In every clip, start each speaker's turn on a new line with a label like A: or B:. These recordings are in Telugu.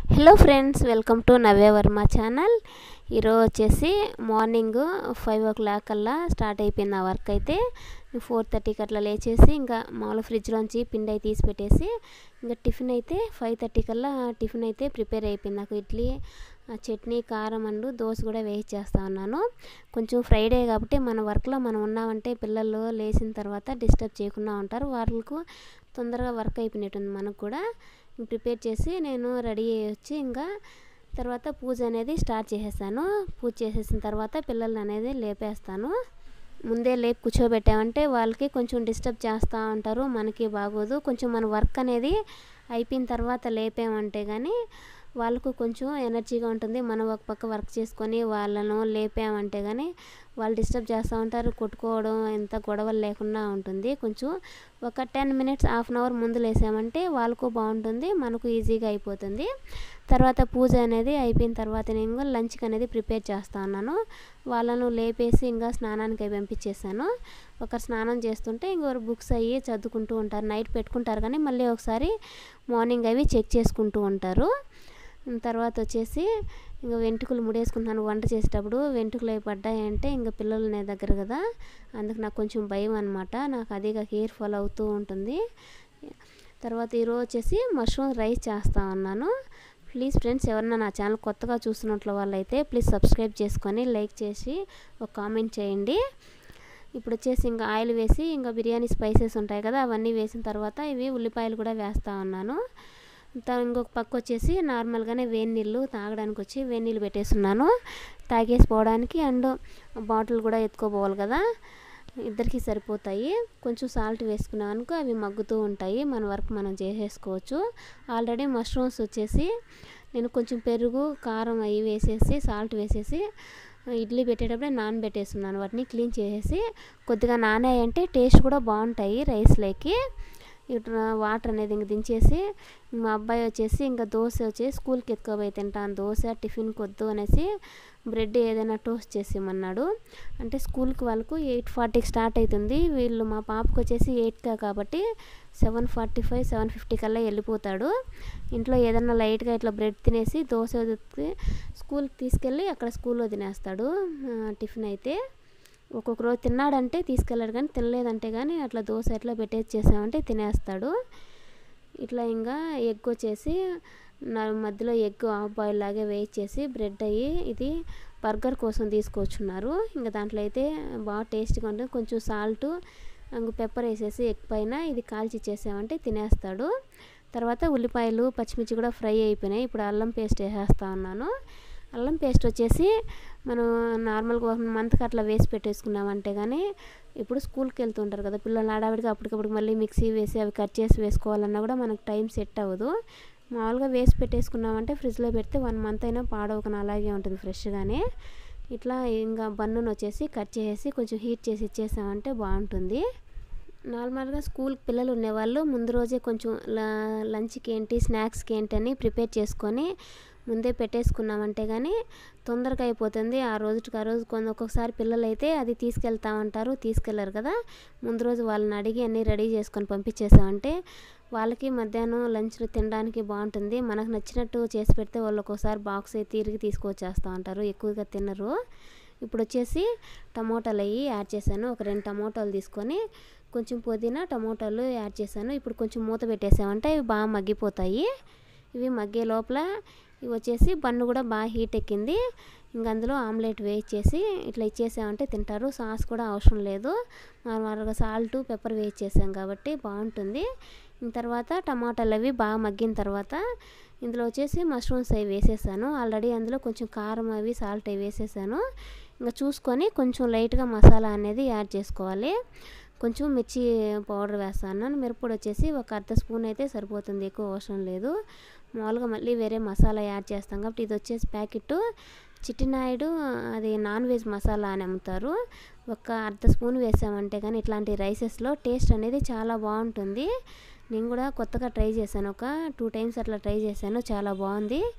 A: hello friends welcome to Navya Varma channel ఈరోజు వచ్చేసి మార్నింగ్ ఫైవ్ ఓ క్లాక్ కల్లా స్టార్ట్ అయిపోయింది ఆ వర్క్ అయితే ఫోర్ థర్టీకి అట్లా లేచేసి ఇంకా మామూలు ఫ్రిడ్జ్లోంచి పిండి అయితే తీసి పెట్టేసి ఇంకా టిఫిన్ అయితే ఫైవ్ థర్టీ కల్లా టిఫిన్ అయితే ప్రిపేర్ అయిపోయింది నాకు ఇడ్లీ ఆ చట్నీ కారం అండు దోశ కూడా వేసి చేస్తా ఉన్నాను కొంచెం ఫ్రైడే కాబట్టి మన వర్క్లో మనం ఉన్నామంటే పిల్లలు లేచిన తర్వాత డిస్టర్బ్ చేయకుండా ఉంటారు వాళ్ళకు తొందరగా వర్క్ అయిపోయినట్టుంది మనకు కూడా ప్రిపేర్ చేసి నేను రెడీ అయ్యి వచ్చి ఇంకా తర్వాత పూజ అనేది స్టార్ట్ చేసేసాను పూజ చేసేసిన తర్వాత పిల్లల్ని అనేది లేపేస్తాను ముందే లేపి కూర్చోబెట్టామంటే వాళ్ళకి కొంచెం డిస్టర్బ్ చేస్తూ ఉంటారు మనకి బాగోదు కొంచెం మన వర్క్ అనేది అయిపోయిన తర్వాత లేపామంటే కానీ వాళ్ళకు కొంచెం ఎనర్జీగా ఉంటుంది మనం ఒక పక్క వర్క్ చేసుకొని వాళ్ళను లేపామంటే కానీ వాళ్ళు డిస్టర్బ్ చేస్తూ ఉంటారు కొట్టుకోవడం ఎంత గొడవలు లేకుండా ఉంటుంది కొంచెం ఒక ten minutes half an hour ముందు లేసామంటే వాళ్ళకు బాగుంటుంది మనకు ఈజీగా అయిపోతుంది తర్వాత పూజ అనేది అయిపోయిన తర్వాత నేను లంచ్కి అనేది ప్రిపేర్ చేస్తా ఉన్నాను వాళ్ళను లేపేసి ఇంకా స్నానానికి అవి పంపించేసాను ఒకరు స్నానం చేస్తుంటే ఇంకొకరు బుక్స్ అయ్యి చదువుకుంటూ ఉంటారు నైట్ పెట్టుకుంటారు కానీ మళ్ళీ ఒకసారి మార్నింగ్ అవి చెక్ చేసుకుంటూ ఉంటారు తర్వాత వచ్చేసి ఇంకా వెంట్రుకలు ముడేసుకుంటున్నాను వంట చేసేటప్పుడు వెంట్రుకలు అవి పడ్డాయంటే ఇంకా పిల్లలు నా దగ్గర కదా అందుకు నాకు కొంచెం భయం అనమాట నాకు అదిగా కేర్ ఫాలో అవుతూ ఉంటుంది తర్వాత ఈరోజు వచ్చేసి మష్రూమ్ రైస్ చేస్తా ఉన్నాను ప్లీజ్ ఫ్రెండ్స్ ఎవరన్నా నా ఛానల్ కొత్తగా చూస్తున్నట్ల వాళ్ళైతే ప్లీజ్ సబ్స్క్రైబ్ చేసుకొని లైక్ చేసి ఒక కామెంట్ చేయండి ఇప్పుడు వచ్చేసి ఇంకా ఆయిల్ వేసి ఇంకా బిర్యానీ స్పైసెస్ ఉంటాయి కదా అవన్నీ వేసిన తర్వాత ఇవి ఉల్లిపాయలు కూడా వేస్తూ ఉన్నాను ఇంకొక పక్క వచ్చేసి నార్మల్గానే వేడి నీళ్ళు తాగడానికి వచ్చి వేడి నీళ్ళు పెట్టేస్తున్నాను తాగేసి పోవడానికి అండ్ బాటిల్ కూడా ఎత్తుకోపోవాలి కదా ఇద్దరికి సరిపోతాయి కొంచెం సాల్ట్ వేసుకున్నాం అనుకో అవి మగ్గుతూ ఉంటాయి మన వర్క్ మనం చేసేసుకోవచ్చు ఆల్రెడీ మష్రూమ్స్ వచ్చేసి నేను కొంచెం పెరుగు కారం అవి వేసేసి సాల్ట్ వేసేసి ఇడ్లీ పెట్టేటప్పుడే నానబెట్టేస్తున్నాను వాటిని క్లీన్ చేసేసి కొద్దిగా నానాయంటే టేస్ట్ కూడా బాగుంటాయి రైస్లోకి ఇట్లా వాటర్ అనేది ఇంక దించేసి మా అబ్బాయి వచ్చేసి ఇంకా దోశ వచ్చేసి స్కూల్కి ఎత్తుకోబోయి తింటాను దోశ టిఫిన్కి వద్దు అనేసి బ్రెడ్ ఏదైనా టోస్ట్ చేసేమన్నాడు అంటే స్కూల్కి వాళ్ళకు ఎయిట్ ఫార్టీకి స్టార్ట్ అవుతుంది వీళ్ళు మా పాపకు వచ్చేసి ఎయిట్గా కాబట్టి seven forty five seven fifty కల్లా వెళ్ళిపోతాడు ఇంట్లో ఏదైనా లైట్గా ఇట్లా బ్రెడ్ తినేసి దోశ స్కూల్కి తీసుకెళ్ళి అక్కడ స్కూల్లో తినేస్తాడు టిఫిన్ అయితే ఒక్కొక్క రోజు తిన్నాడంటే తీసుకెళ్ళాడు కానీ తినలేదంటే కానీ అట్లా దోశ ఎట్లా పెట్టేసి చేసామంటే తినేస్తాడు ఇట్లా ఇంకా ఎగ్ వచ్చేసి మధ్యలో ఎగ్ హాఫ్ బాయిల్ లాగే వేయించేసి బ్రెడ్ అయ్యి ఇది బర్గర్ కోసం తీసుకొచ్చున్నారు ఇంకా దాంట్లో అయితే బాగా టేస్ట్గా ఉంటుంది కొంచెం సాల్ట్ ఇంక పెప్పర్ వేసేసి ఎగ్ పైన ఇది కాల్చి ఇచ్చేసామంటే తినేస్తాడు తర్వాత ఉల్లిపాయలు పచ్చిమిర్చి కూడా ఫ్రై అయిపోయినాయి ఇప్పుడు అల్లం పేస్ట్ వేసేస్తా ఉన్నాను అల్లం పేస్ట్ వచ్చేసి మనం నార్మల్గా ఒక మంత్కి అట్లా వేసి పెట్టేసుకున్నామంటే కానీ ఇప్పుడు స్కూల్కి వెళ్తుంటారు కదా పిల్లలు ఆడావిడిగా అప్పటికప్పుడు మళ్ళీ మిక్సీ వేసి అవి కట్ చేసి వేసుకోవాలన్నా కూడా మనకు టైం సెట్ అవ్వదు మామూలుగా వేసి పెట్టేసుకున్నామంటే ఫ్రిడ్జ్లో పెడితే వన్ మంత్ అయినా పాడవకన అలాగే ఉంటుంది ఫ్రెష్గానే ఇట్లా ఇంకా బన్నును వచ్చేసి కట్ చేసేసి కొంచెం హీట్ చేసి ఇచ్చేసామంటే బాగుంటుంది నార్మల్గా స్కూల్కి పిల్లలు ఉండేవాళ్ళు ముందు రోజే కొంచెం లంచ్కి ఏంటి స్నాక్స్కి ఏంటి అని ప్రిపేర్ చేసుకొని ముందే పెట్టేసుకున్నామంటే కానీ తొందరగా అయిపోతుంది ఆ రోజుకి ఆ రోజు కొన్ని ఒక్కొక్కసారి పిల్లలు అయితే అది తీసుకెళ్తామంటారు తీసుకెళ్లరు కదా ముందు రోజు వాళ్ళని అడిగి అన్నీ రెడీ చేసుకొని పంపించేసామంటే వాళ్ళకి మధ్యాహ్నం లంచ్ తినడానికి బాగుంటుంది మనకు నచ్చినట్టు చేసి పెడితే వాళ్ళు ఒక్కోసారి బాక్స్ తిరిగి తీసుకొచ్చేస్తూ ఉంటారు ఎక్కువగా తినరు ఇప్పుడు వచ్చేసి టమోటాలు అవి యాడ్ చేశాను ఒక రెండు టమోటాలు తీసుకొని కొంచెం పుదీనా టమోటాలు యాడ్ చేశాను ఇప్పుడు కొంచెం మూత పెట్టేసామంటే ఇవి బాగా మగ్గిపోతాయి ఇవి మగ్గే లోపల ఇవి వచ్చేసి బన్ను కూడా బాగా హీట్ ఎక్కింది ఇంక అందులో ఆమ్లెట్ వేయించేసి ఇట్లా ఇచ్చేసామంటే తింటారు సాస్ కూడా అవసరం లేదు నార్మల్గా సాల్ట్ పెప్పర్ వేయించేసాం కాబట్టి బాగుంటుంది తర్వాత టమాటాలు అవి బాగా మగ్గిన తర్వాత ఇందులో వచ్చేసి మష్రూమ్స్ అవి వేసేసాను ఆల్రెడీ అందులో కొంచెం కారం అవి సాల్ట్ అవి వేసేసాను ఇంకా చూసుకొని కొంచెం లైట్గా మసాలా అనేది యాడ్ చేసుకోవాలి కొంచెం మిర్చి పౌడర్ వేస్తాను మిరప్పొడి వచ్చేసి ఒక అర్ధ స్పూన్ అయితే సరిపోతుంది ఎక్కువ అవసరం లేదు మామూలుగా మళ్ళీ వేరే మసాలా యాడ్ చేస్తాం కాబట్టి ఇది వచ్చేసి ప్యాకెట్ చిట్టినాయుడు అది నాన్ వెజ్ మసాలా అని అమ్ముతారు ఒక అర్ధ స్పూన్ వేసామంటే కానీ ఇట్లాంటి రైసెస్లో టేస్ట్ అనేది చాలా బాగుంటుంది నేను కూడా కొత్తగా ట్రై చేశాను ఒక టూ టైమ్స్ అట్లా ట్రై చేశాను చాలా బాగుంది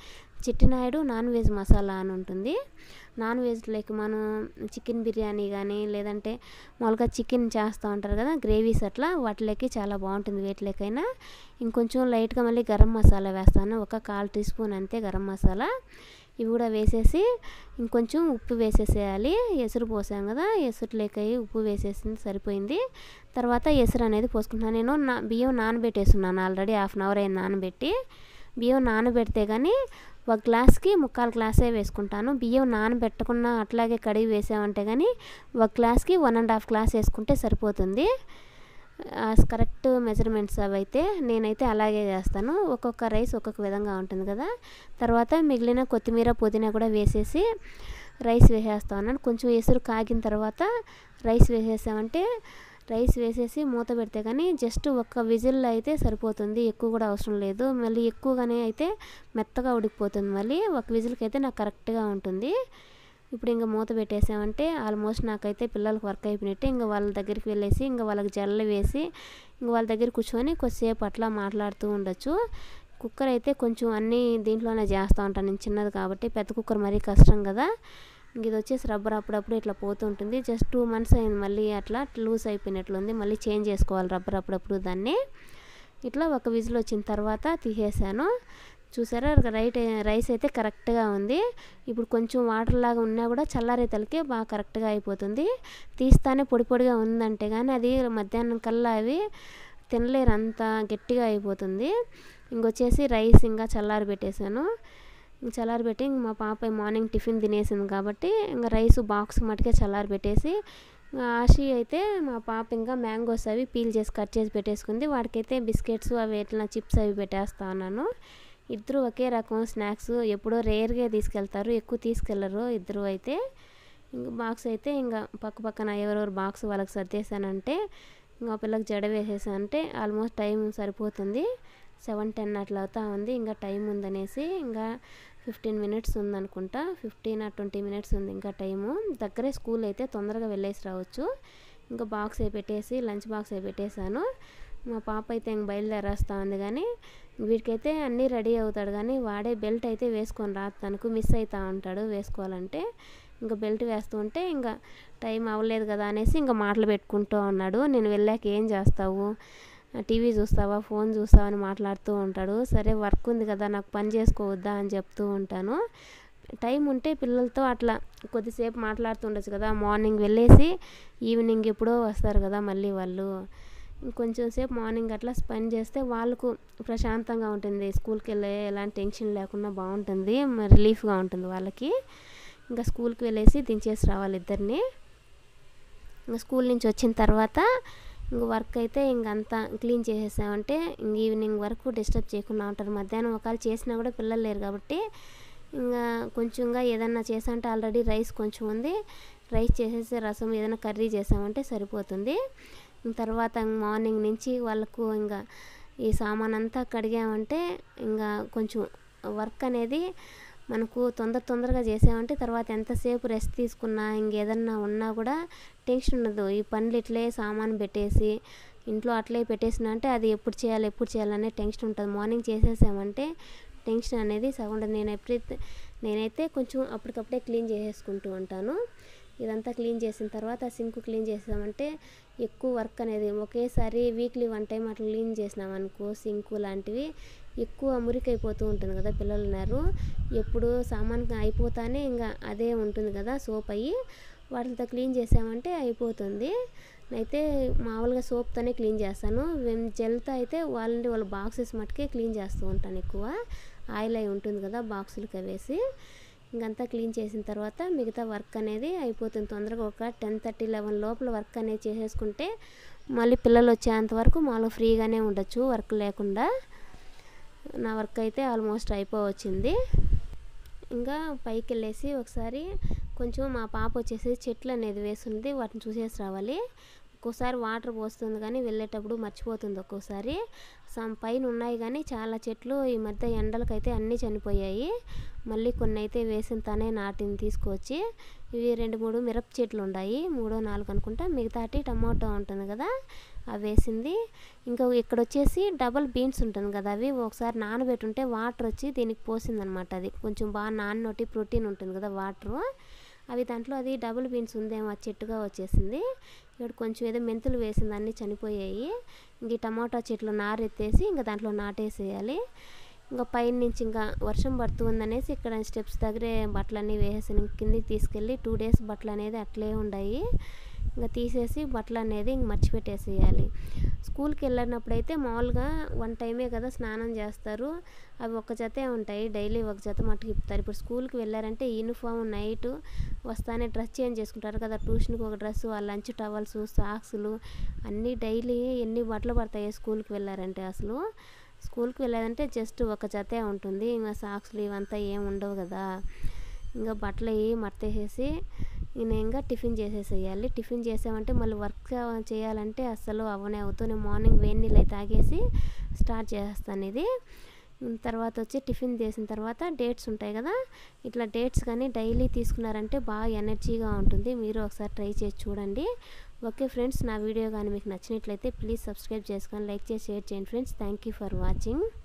A: చిట్టినాయుడు నాన్ వెజ్ మసాలా అని ఉంటుంది నాన్ వెజ్ లైక్ మనం చికెన్ బిర్యానీ కానీ లేదంటే మామూలుగా చికెన్ చేస్తూ ఉంటారు కదా గ్రేవీస్ అట్లా వాటిలోకి చాలా బాగుంటుంది వేటిలోకైనా ఇంకొంచెం లైట్గా మళ్ళీ గరం మసాలా వేస్తాను ఒక కాల్ టీ స్పూన్ అంతే గరం మసాలా ఇవి కూడా వేసేసి ఇంకొంచెం ఉప్పు వేసేసేయాలి ఎసురు పోసాం కదా ఎసురులోకి ఉప్పు వేసేసింది సరిపోయింది తర్వాత ఎసురు అనేది పోసుకుంటున్నాను నేను నా బియ్యం నానబెట్టేస్తున్నాను ఆల్రెడీ హాఫ్ అన్ అవర్ అయింది నానబెట్టి బియ్యం నానబెడితే కానీ ఒక గ్లాస్కి ముక్కాలు గ్లాసే వేసుకుంటాను బియ్యం నానబెట్టకుండా అట్లాగే కడిగి వేసామంటే కానీ ఒక గ్లాస్కి వన్ అండ్ హాఫ్ గ్లాస్ వేసుకుంటే సరిపోతుంది కరెక్ట్ మెజర్మెంట్స్ అవి అయితే నేనైతే అలాగే చేస్తాను ఒక్కొక్క రైస్ ఒక్కొక్క విధంగా ఉంటుంది కదా తర్వాత మిగిలిన కొత్తిమీర పుదీనా కూడా వేసేసి రైస్ వేసేస్తా ఉన్నాను కొంచెం ఎసురు కాగిన తర్వాత రైస్ వేసేసామంటే రైస్ వేసేసి మూత పెడితే కానీ జస్ట్ ఒక్క విజిల్ అయితే సరిపోతుంది ఎక్కువ కూడా అవసరం లేదు మళ్ళీ ఎక్కువగానే అయితే మెత్తగా ఉడికిపోతుంది మళ్ళీ ఒక విజిల్కి అయితే నాకు కరెక్ట్గా ఉంటుంది ఇప్పుడు ఇంకా మూత పెట్టేసామంటే ఆల్మోస్ట్ నాకైతే పిల్లలకు వర్క్ అయిపోయినట్టే ఇంకా వాళ్ళ దగ్గరికి వెళ్ళేసి ఇంకా వాళ్ళకి జల్ల వేసి ఇంకా వాళ్ళ దగ్గర కూర్చొని కొద్దిసేపు అట్లా మాట్లాడుతూ ఉండొచ్చు కుక్కర్ అయితే కొంచెం అన్నీ దీంట్లోనే చేస్తూ ఉంటాను నేను చిన్నది కాబట్టి పెద్ద కుక్కర్ మరీ కష్టం కదా ఇంక ఇది వచ్చేసి రబ్బర్ అప్పుడప్పుడు ఇట్లా పోతూ ఉంటుంది జస్ట్ టూ మంత్స్ అయింది మళ్ళీ అట్లా లూజ్ అయిపోయినట్లుంది మళ్ళీ చేంజ్ చేసుకోవాలి రబ్బర్ అప్పుడప్పుడు దాన్ని ఇట్లా ఒక విజిల్ వచ్చిన తర్వాత తీసేసాను చూసారా రైట్ రైస్ అయితే కరెక్ట్గా ఉంది ఇప్పుడు కొంచెం వాటర్ లాగా ఉన్నా కూడా చల్లారే తలకి బాగా కరెక్ట్గా అయిపోతుంది తీస్తానే పొడి పొడిగా ఉందంటే కానీ అది మధ్యాహ్నం కల్లా అవి తినలేరు అంత గట్టిగా అయిపోతుంది ఇంకొచ్చేసి రైస్ ఇంకా చల్లారి పెట్టేశాను చల్లారి పెట్టి ఇంక మా పాప మార్నింగ్ టిఫిన్ తినేసింది కాబట్టి ఇంకా రైస్ బాక్స్ మటుకే చల్లారి పెట్టేసి ఆషి అయితే మా పాప ఇంకా మ్యాంగోస్ అవి పీల్ చేసి కట్ చేసి పెట్టేసుకుంది వాడికైతే బిస్కెట్స్ అవి ఎట్లా చిప్స్ అవి పెట్టేస్తా ఉన్నాను ఇద్దరు ఒకే రకం స్నాక్స్ ఎప్పుడో రేర్గా తీసుకెళ్తారు ఎక్కువ తీసుకెళ్లరు ఇద్దరు అయితే ఇంక బాక్స్ అయితే ఇంకా పక్క పక్కన ఎవరెవరు బాక్స్ వాళ్ళకి సర్దేశానంటే ఇంకా పిల్లకి జడ వేసేసానంటే ఆల్మోస్ట్ టైం సరిపోతుంది సెవెన్ టెన్ అట్లా అవుతా ఉంది ఇంకా టైం ఉందనేసి ఇంకా ఫిఫ్టీన్ మినిట్స్ ఉందనుకుంటా ఫిఫ్టీన్ ఆ ట్వంటీ మినిట్స్ ఉంది ఇంకా టైము దగ్గరే స్కూల్ అయితే తొందరగా వెళ్ళేసి రావచ్చు ఇంకా బాక్స్ అయి పెట్టేసి లంచ్ బాక్స్ అయి పెట్టేశాను మా పాప అయితే ఇంక బయలుదేరేస్తా ఉంది కానీ వీడికైతే అన్నీ రెడీ అవుతాడు కానీ వాడే బెల్ట్ అయితే వేసుకొని రా తనకు మిస్ అవుతూ ఉంటాడు వేసుకోవాలంటే ఇంకా బెల్ట్ వేస్తూ ఉంటే ఇంకా టైం అవ్వలేదు కదా అనేసి ఇంకా మాటలు పెట్టుకుంటూ ఉన్నాడు నేను వెళ్ళాక ఏం చేస్తావు టీవీ చూస్తావా ఫోన్ చూస్తావా అని మాట్లాడుతూ ఉంటాడు సరే వర్క్ ఉంది కదా నాకు పని చేసుకోవద్దా అని చెప్తూ ఉంటాను టైం ఉంటే పిల్లలతో అట్లా కొద్దిసేపు మాట్లాడుతూ ఉండొచ్చు కదా మార్నింగ్ వెళ్ళేసి ఈవినింగ్ ఎప్పుడో వస్తారు కదా మళ్ళీ వాళ్ళు ఇంకొంచెం సేపు మార్నింగ్ అట్లా స్పెండ్ చేస్తే వాళ్ళకు ప్రశాంతంగా ఉంటుంది స్కూల్కి వెళ్ళే ఎలాంటి టెన్షన్ లేకుండా బాగుంటుంది రిలీఫ్గా ఉంటుంది వాళ్ళకి ఇంకా స్కూల్కి వెళ్ళేసి దించేసి రావాలి ఇద్దరిని ఇంకా స్కూల్ నుంచి వచ్చిన తర్వాత ఇంక వర్క్ అయితే ఇంకంతా క్లీన్ చేసేసామంటే ఇంక ఈవినింగ్ వరకు డిస్టర్బ్ చేయకుండా ఉంటారు మధ్యాహ్నం ఒకవేళ చేసినా కూడా పిల్లలు లేరు కాబట్టి ఇంకా కొంచెంగా ఏదన్నా చేసామంటే ఆల్రెడీ రైస్ కొంచెం ఉంది రైస్ చేసేసి రసం ఏదైనా కర్రీ చేసామంటే సరిపోతుంది తర్వాత మార్నింగ్ నుంచి వాళ్ళకు ఇంకా ఈ సామాన్ అంతా కడిగామంటే ఇంకా కొంచెం వర్క్ అనేది మనకు తొందర తొందరగా చేసామంటే తర్వాత ఎంతసేపు రెస్ట్ తీసుకున్నా ఇంకేదన్నా ఉన్నా కూడా టెన్షన్ ఉండదు ఈ పనులు ఇట్లే సామాన్ పెట్టేసి ఇంట్లో అట్లే పెట్టేసిన అంటే అది ఎప్పుడు చేయాలి ఎప్పుడు చేయాలనే టెన్షన్ ఉంటుంది మార్నింగ్ చేసేసామంటే టెన్షన్ అనేది సగం నేను ఎప్పుడైతే నేనైతే కొంచెం అప్పటికప్పుడే క్లీన్ చేసేసుకుంటూ ఉంటాను ఇదంతా క్లీన్ చేసిన తర్వాత సింక్ క్లీన్ చేసామంటే ఎక్కువ వర్క్ అనేది ఒకేసారి వీక్లీ వన్ టైం అట్లా క్లీన్ చేసినామనుకో సింకు లాంటివి ఎక్కువ మురికైపోతూ ఉంటుంది కదా పిల్లలు ఉన్నారు ఎప్పుడు సామాన్ అయిపోతానే ఇంకా అదే ఉంటుంది కదా సోప్ అయ్యి వాటితో క్లీన్ చేసామంటే అయిపోతుంది అయితే మామూలుగా సోప్తోనే క్లీన్ చేస్తాను జెల్తో అయితే వాళ్ళని వాళ్ళ బాక్సెస్ మట్టుకే క్లీన్ చేస్తూ ఉంటాను ఎక్కువ ఆయిల్ అయి ఉంటుంది కదా బాక్సులకి వేసి ఇంకంతా క్లీన్ చేసిన తర్వాత మిగతా వర్క్ అనేది అయిపోతుంది తొందరగా ఒక టెన్ థర్టీ లెవెన్ లోపల వర్క్ అనేది చేసేసుకుంటే మళ్ళీ పిల్లలు వచ్చేంత వరకు మాలో ఫ్రీగానే ఉండొచ్చు వర్క్ లేకుండా నా వర్క్ అయితే ఆల్మోస్ట్ అయిపోవచ్చింది ఇంకా పైకి వెళ్ళేసి ఒకసారి కొంచెం మా పాప వచ్చేసి చెట్లు అనేది వేసింది వాటిని చూసేసి రావాలి ఒక్కోసారి వాటర్ పోస్తుంది కానీ వెళ్ళేటప్పుడు మర్చిపోతుంది ఒక్కోసారి సమ్ పైన ఉన్నాయి కానీ చాలా చెట్లు ఈ మధ్య ఎండలకైతే అన్నీ చనిపోయాయి మళ్ళీ కొన్ని అయితే వేసిన తనే నాటిని తీసుకొచ్చి ఇవి రెండు మూడు మిరప చెట్లు ఉన్నాయి మూడో నాలుగు అనుకుంటా మిగతాటి టమాటో ఉంటుంది కదా అవి వేసింది ఇంకా ఇక్కడ వచ్చేసి డబల్ బీన్స్ ఉంటుంది కదా అవి ఒకసారి నానబెట్టుంటే వాటర్ వచ్చి దీనికి పోసిందనమాట అది కొంచెం బాగా నాన్నోటి ప్రోటీన్ ఉంటుంది కదా వాటరు అవి దాంట్లో అది డబుల్ బీన్స్ ఉందేమో ఆ చెట్టుగా వచ్చేసింది ఇక్కడ కొంచెం ఏదో మెంతులు వేసింది అన్నీ చనిపోయాయి ఇంక ఈ టమాటా చెట్లు నారెత్తేసి ఇంకా దాంట్లో నాటేసేయాలి ఇంకా పైన నుంచి ఇంకా వర్షం పడుతుందనేసి ఇక్కడ స్టెప్స్ దగ్గరే బట్టలన్నీ వేసేసి కిందికి తీసుకెళ్ళి టూ డేస్ బట్టలు అనేది అట్లే ఉన్నాయి ఇంకా తీసేసి బట్టలు అనేది ఇంక మర్చిపెట్టేసేయాలి స్కూల్కి వెళ్ళినప్పుడు అయితే మామూలుగా వన్ టైమే కదా స్నానం చేస్తారు అవి ఒక జతే ఉంటాయి డైలీ ఒక జత మట్టుకు ఇప్పుతారు ఇప్పుడు స్కూల్కి వెళ్ళారంటే యూనిఫామ్ నైట్ వస్తానే డ్రెస్ చేంజ్ చేసుకుంటారు కదా ట్యూషన్కి ఒక డ్రెస్ వాళ్ళ లంచ్ టవల్స్ సాక్స్లు అన్నీ డైలీ ఎన్ని బట్టలు పడతాయి స్కూల్కి వెళ్ళారంటే అసలు స్కూల్కి వెళ్ళారంటే జస్ట్ ఒక జతే ఉంటుంది ఇంకా సాక్స్లు ఇవంతా ఏం ఉండవు కదా ఇంకా బట్టలు అవి మర్తేసేసి నేను ఇంకా టిఫిన్ చేసేసేయాలి టిఫిన్ చేసామంటే మళ్ళీ వర్క్ చేయాలంటే అస్సలు అవనే అవుతుంది మార్నింగ్ వేడి నీళ్ళు అయితే తాగేసి స్టార్ట్ చేస్తాను ఇది తర్వాత వచ్చి టిఫిన్ చేసిన తర్వాత డేట్స్ ఉంటాయి కదా ఇట్లా డేట్స్ కానీ డైలీ తీసుకున్నారంటే బాగా ఎనర్జీగా ఉంటుంది మీరు ఒకసారి ట్రై చేసి చూడండి ఓకే ఫ్రెండ్స్ నా వీడియో కానీ మీకు నచ్చినట్లయితే ప్లీజ్ సబ్స్క్రైబ్ చేసుకొని లైక్ చేసి షేర్ చేయండి friends thank you for watching